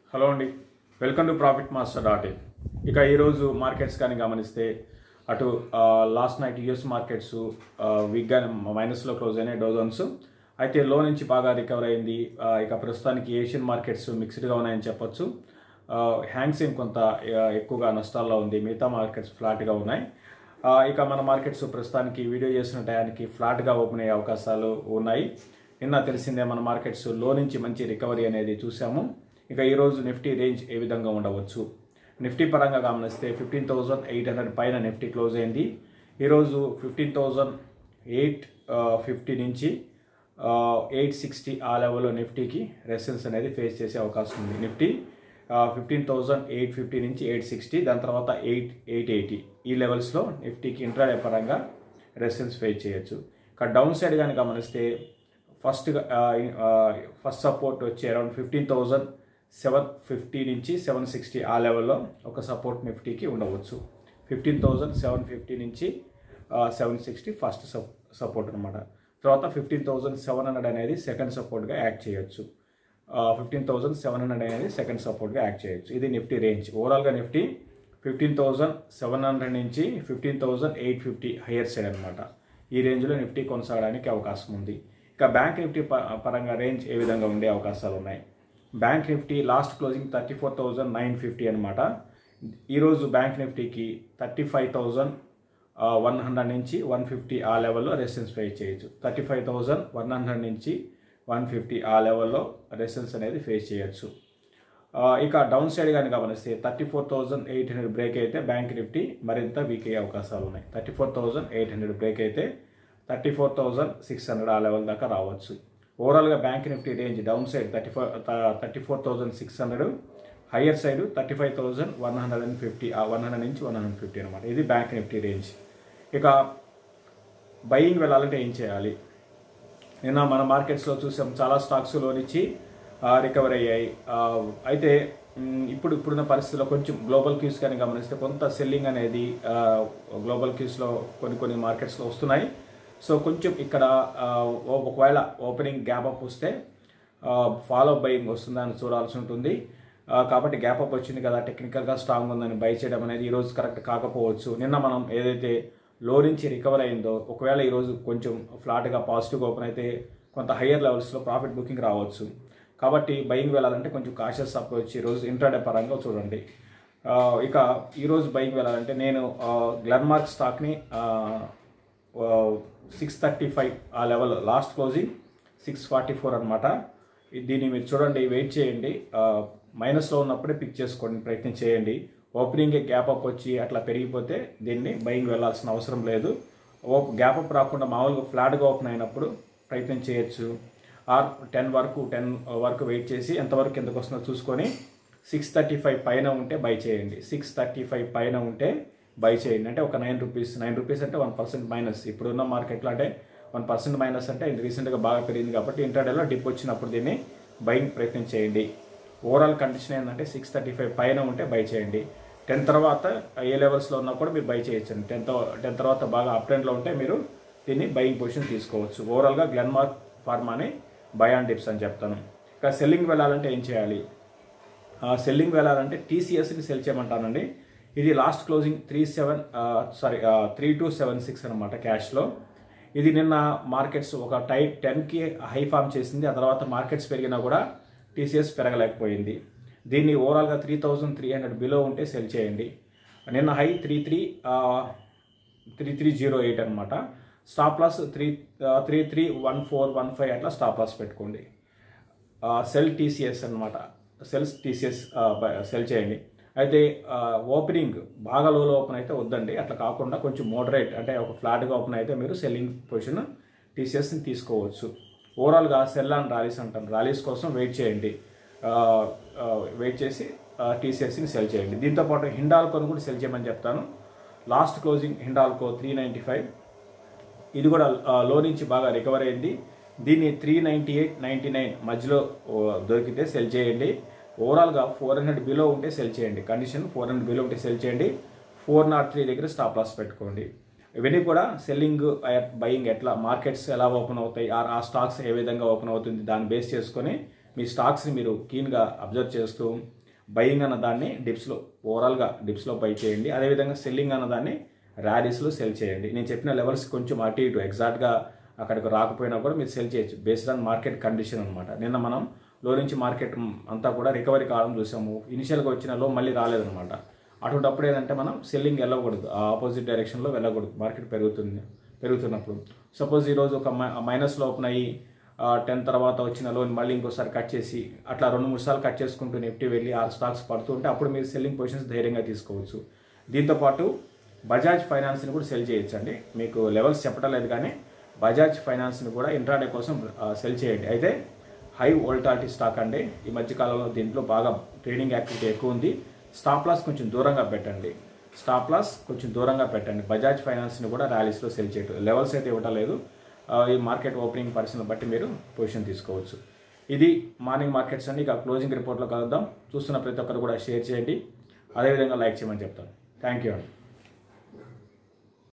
hello అండి welcome to profit master dot in ఇక ఈరోజు మార్కెట్స్ కానీ గమనిస్తే అటు లాస్ట్ నైట్ యుఎస్ మార్కెట్స్ వీక్గా మైనస్లో క్లోజ్ అయినాయి డోజన్స్ అయితే లో నుంచి బాగా రికవర్ అయింది ఆ, ఇక ప్రస్తుతానికి ఏషియన్ మార్కెట్స్ మిక్స్డ్గా ఉన్నాయని చెప్పొచ్చు హ్యాంగ్సింగ్ కొంత ఆ, ఎక్కువగా నష్టాల్లో ఉంది మిగతా మార్కెట్స్ ఫ్లాట్గా ఉన్నాయి ఆ, ఇక మన మార్కెట్స్ ప్రస్తుతానికి వీడియో చేసిన టయానికి ఫ్లాట్గా ఓపెన్ అయ్యే అవకాశాలు ఉన్నాయి నిన్న తెలిసిందే మన మార్కెట్స్ లో నుంచి మంచి రికవరీ అనేది చూసాము ఇక ఈరోజు నిఫ్టీ రేంజ్ ఏ విధంగా ఉండవచ్చు నిఫ్టీ పరంగా గమనిస్తే ఫిఫ్టీన్ థౌజండ్ ఎయిట్ హండ్రెడ్ పైన నిఫ్టీ క్లోజ్ అయింది ఈరోజు ఫిఫ్టీన్ థౌజండ్ ఎయిట్ ఫిఫ్టీ నుంచి ఎయిట్ సిక్స్టీ ఆ లెవెల్లో నిఫ్టీకి రెసిన్స్ అనేది ఫేస్ చేసే అవకాశం ఉంది Nifty fifteen thousand eight fifty నుంచి ఎయిట్ సిక్స్టీ దాని తర్వాత ఎయిట్ ఎయిట్ ఎయిటీ ఈ లెవెల్స్లో నిఫ్టీకి ఇంట్రాడే పరంగా రెసిన్స్ ఫేస్ చేయొచ్చు ఇక డౌన్ సైడ్ కానీ గమనిస్తే ఫస్ట్ ఫస్ట్ సపోర్ట్ వచ్చి around fifteen thousand seven fifty నుంచి సెవెన్ సిక్స్టీ ఆ లెవెల్లో ఒక సపోర్ట్ నిఫ్టీకి ఉండవచ్చు ఫిఫ్టీన్ థౌజండ్ సెవెన్ ఫిఫ్టీ నుంచి సెవెన్ సిక్స్టీ ఫస్ట్ సపోర్ట్ అనమాట తర్వాత ఫిఫ్టీన్ థౌజండ్ సెవెన్ హండ్రెడ్ అనేది సెకండ్ సపోర్ట్గా యాక్ట్ చేయొచ్చు ఫిఫ్టీన్ థౌజండ్ సెవెన్ హండ్రెడ్ అనేది సెకండ్ సపోర్ట్గా యాక్ట్ చేయొచ్చు ఇది నిఫ్టీ రేంజ్ ఓవరాల్గా Nifty fifteen thousand seven hundred నుంచి fifteen thousand eight fifty higher side అనమాట ఈ రేంజ్లో నిఫ్టీ కొనసాగడానికి అవకాశం ఉంది ఇక బ్యాంక్ నిఫ్టీ ప- పరంగా రేంజ్ ఏ విధంగా ఉండే అవకాశాలు ఉన్నాయి bank Nifty last closing thirty four thousand nine fifty అనమాట ఈరోజు బ్యాంక్ నిఫ్టీకి thirty five thousand one hundred నుంచి వన్ ఫిఫ్టీ ఆ లెవెల్లో రెసిస్టెన్స్ ఫేస్ చేయొచ్చు thirty five thousand one hundred నుంచి వన్ ఫిఫ్టీ ఆ లెవెల్లో రెసిస్టెన్స్ అనేది ఫేస్ చేయొచ్చు ఆ, ఇక డౌన్ సైడ్ కానీ గమనిస్తే thirty four thousand eight hundred break అయితే బ్యాంక్ నిఫ్టీ మరింత వీక్ అయ్యే అవకాశాలు ఉన్నాయి thirty four thousand eight hundred break అయితే thirty four thousand six hundred ఆ లెవెల్ దాకా రావచ్చు ఓవరాల్గా bank Nifty range down side thirty four thirty four thousand six hundred higher side thirty five thousand one hundred and fifty one hundred నుంచి one hundred fifty అనమాట ఇది bank Nifty range ఇక buying వెళ్ళాలంటే ఏం చేయాలి నిన్న మన మార్కెట్స్లో చూసాం చాలా స్టాక్స్లో నుంచి రికవర్ అయ్యాయి ఆ, అయితే మ్, ఇప్పుడు ఇప్పుడున్న పరిస్థితుల్లో కొంచెం గ్లోబల్ క్యూస్ కానీ గమనిస్తే కొంత సెల్లింగ్ అనేది ఆ, గ్లోబల్ క్యూస్లో కొన్ని కొన్ని మార్కెట్స్లో వస్తున్నాయి సో కొంచెం ఇక్కడ ఆ, ఓ- ఒకవేళ ఓపెనింగ్ గ్యాప్ అప్ వస్తే ఫాలో బయింగ్ వస్తుందా అని చూడాల్సి ఉంటుంది ఆ, కాబట్టి గ్యాప్ అప్ వచ్చింది కదా టెక్నికల్గా స్ట్రాంగ్ ఉందని బై చేయడం అనేది ఈరోజు కరెక్ట్ కాకపోవచ్చు నిన్న మనం ఏదైతే లో నుంచి రికవర్ అయిందో ఒకవేళ ఈరోజు కొంచెం ఫ్లాట్గా పాజిటివ్గా ఓపెన్ అయితే కొంత హయ్యర్ లెవెల్స్లో ప్రాఫిట్ బుకింగ్ రావచ్చు కాబట్టి బయింగ్ వెళ్ళాలంటే కొంచెం కాషియస్ అప్రోచ్ ఈరోజు ఇంట్రాడే పరంగా చూడండి ఆ, ఇక ఈరోజు బయింగ్ వెళ్ళాలంటే నేను గ్లెన్మార్క్ స్టాక్ని సిక్స్ థర్టీ ఫైవ్ ఆ level last closing six forty four అనమాట దీన్ని మీరు చూడండి వెయిట్ చేయండి మైనస్లో ఉన్నప్పుడే పిక్ చేసుకోండి ప్రయత్నం చేయండి ఓపెనింగ్ గ్యాప్ అప్ వచ్చి అట్లా పెరిగిపోతే దీన్ని బయింగ్ వెళ్ళాల్సిన అవసరం లేదు ఓ గ్యాప్ అప్ రాకుండా మామూలుగా ఫ్లాట్గా ఓపెన్ అయినప్పుడు ప్రయత్నం చేయొచ్చు ఆర్ టెన్ వరకు టెన్ వరకు వెయిట్ చేసి ఎంతవరకు ఎందుకు వస్తుందో చూసుకొని సిక్స్ థర్టీ ఫైవ్ పైన ఉంటే బై చేయండి సిక్స్ థర్టీ ఫైవ్ పైన ఉంటే బై చేయండి అంటే ఒక నైన్ రూపీస్ నైన్ రూపీస్ అంటే వన్ పర్సెంట్ మైనస్ ఇప్పుడున్న మార్కెట్లో అంటే వన్ పర్సెంట్ మైనస్ అంటే రీసెంట్గా బాగా పెరిగింది కాబట్టి ఇంటర్డేలో డిప్ వచ్చినప్పుడు దీన్ని బయింగ్ ప్రయత్నం చేయండి ఓవరాల్ కండిషన్ ఏంటంటే సిక్స్ థర్టీ ఫైవ్ పైన ఉంటే బై చేయండి టెన్ తర్వాత ఏ లెవెల్స్లో ఉన్నా కూడా మీరు బై చేయొచ్చు టెన్ టెన్ తర్వాత బాగా అప్ ట్రెండ్లో ఉంటే మీరు దీన్ని బయింగ్ పొజిషన్ తీసుకోవచ్చు ఓవరాల్గా గ్లెన్మార్క్ ఫార్మాని బై అండ్ డిప్స్ అని చెప్తాను ఇక సెల్లింగ్ వెళ్ళాలంటే ఏం చేయాలి సెల్లింగ్ వెళ్ళాలంటే టీసీఎస్ని సెల్ చేయమంటానండి ఇది last closing three seven sorry three two seven six అనమాట క్యాష్లో ఇది నిన్న మార్కెట్స్ ఒక టై టెన్కి హై ఫామ్ చేసింది ఆ తర్వాత మార్కెట్స్ పెరిగినా కూడా టీసీఎస్ పెరగలేకపోయింది దీన్ని ఓవరాల్గా three thousand three hundred below ఉంటే సెల్ చేయండి నిన్న high three three three three zero eight అనమాట stop loss three three three one four one five అట్లా స్టాప్ లాస్ పెట్టుకోండి సెల్ టీసీఎస్ అనమాట సెల్స్ టీసీఎస్ సెల్ చేయండి అయితే ఓపెనింగ్ బాగా లోలో ఓపెన్ అయితే వద్దండి అట్లా కాకుండా కొంచెం మోడరేట్ అంటే ఒక ఫ్లాట్గా ఓపెన్ అయితే మీరు సెల్లింగ్ పొజిషన్ టీసీఎస్ని తీసుకోవచ్చు ఓవరాల్గా సెల్ అండ్ ర్యాలీస్ అంటాం ర్యాలీస్ కోసం వెయిట్ చేయండి వెయిట్ చేసి టీసీఎస్ని సెల్ చేయండి దీంతోపాటు హిండాల్కోని కూడా సెల్ చేయమని చెప్తాను last closing Hindalco three ninety five ఇది కూడా ఆ, లో నుంచి బాగా రికవర్ అయింది దీన్ని three ninety eight ninety nine మధ్యలో ఓ, దొరికితే సెల్ చేయండి ఓవరాల్గా ఫోర్ హండ్రెడ్ బిలో ఉంటే సెల్ చేయండి కండిషన్ ఫోర్ హండ్రెడ్ బిలో ఉంటే సెల్ చేయండి ఫోర్ నాట్ త్రీ దగ్గర స్టాప్ లాస్ పెట్టుకోండి ఇవన్నీ కూడా సెల్లింగ్ బయింగ్ ఎట్లా మార్కెట్స్ ఎలా ఓపెన్ అవుతాయి ఆ- ఆ స్టాక్స్ ఏ విధంగా ఓపెన్ అవుతుంది దాన్ని బేస్ చేసుకొని మీ స్టాక్స్ని మీరు కీన్గా అబ్జర్వ్ చేస్తూ బయింగ్ అన్న దాన్ని డిప్స్లో ఓవరాల్గా డిప్స్లో బై చేయండి అదేవిధంగా సెల్లింగ్ అన్న దాన్ని ర్యాలీస్లో సెల్ చేయండి నేను చెప్పిన లెవెల్స్ కొంచెం అటు ఇటు ఎగ్జాక్ట్గా అక్కడికి రాకపోయినా కూడా మీరు సెల్ చేయొచ్చు బేస్డ్ ఆన్ మార్కెట్ కండిషన్ అనమాట నిన్న మనం లో నుంచి మార్కెట్ అంతా కూడా రికవరీ కావడం చూసాము ఇనిషియల్గా వచ్చిన లో మళ్ళీ రాలేదన్నమాట అటువంటిప్పుడు ఏంటంటే మనం సెల్లింగ్ వెళ్ళకూడదు ఆ ఆపోజిట్ డైరెక్షన్లో వెళ్ళకూడదు మార్కెట్ పెరుగుతుంది పెరుగుతున్నప్పుడు సపోజ్ ఈరోజు ఒక మైనస్లో ఓపెన్ అయ్యి టెన్ తర్వాత వచ్చిన లోన్ మళ్ళీ ఇంకోసారి కట్ చేసి అట్లా రెండు మూడు సార్లు కట్ చేసుకుంటూ నిఫ్టీ వెళ్ళి ఆ స్టాక్స్ పడుతుంటే అప్పుడు మీరు సెల్లింగ్ పొజిషన్స్ ధైర్యంగా తీసుకోవచ్చు దీంతోపాటు బజాజ్ ఫైనాన్స్ని కూడా సెల్ చేయొచ్చండి మీకు లెవెల్స్ చెప్పడం లేదు కానీ బజాజ్ ఫైనాన్స్ని కూడా ఇంట్రాడే కోసం సెల్ చేయండి అయితే హై వోల్టాలిటీ స్టాక్ అండి ఈ మధ్యకాలంలో దీంట్లో బాగా ట్రేడింగ్ యాక్టివిటీ ఎక్కువ ఉంది స్టాప్ లాస్ కొంచెం దూరంగా పెట్టండి స్టాప్ లాస్ కొంచెం దూరంగా పెట్టండి బజాజ్ ఫైనాన్స్ని కూడా ర్యాలీస్లో సెల్ చేయటం లెవెల్స్ అయితే ఇవ్వటం లేదు ఆ, ఈ మార్కెట్ ఓపెనింగ్ పరిస్థితిని బట్టి మీరు పొజిషన్ తీసుకోవచ్చు ఇది మార్నింగ్ మార్కెట్స్ అండి ఇక క్లోజింగ్ రిపోర్ట్లో కలుద్దాం చూస్తున్న ప్రతి ఒక్కరు కూడా షేర్ చేయండి అదేవిధంగా లైక్ చేయమని చెప్తాను థ్యాంక్ యూ అండి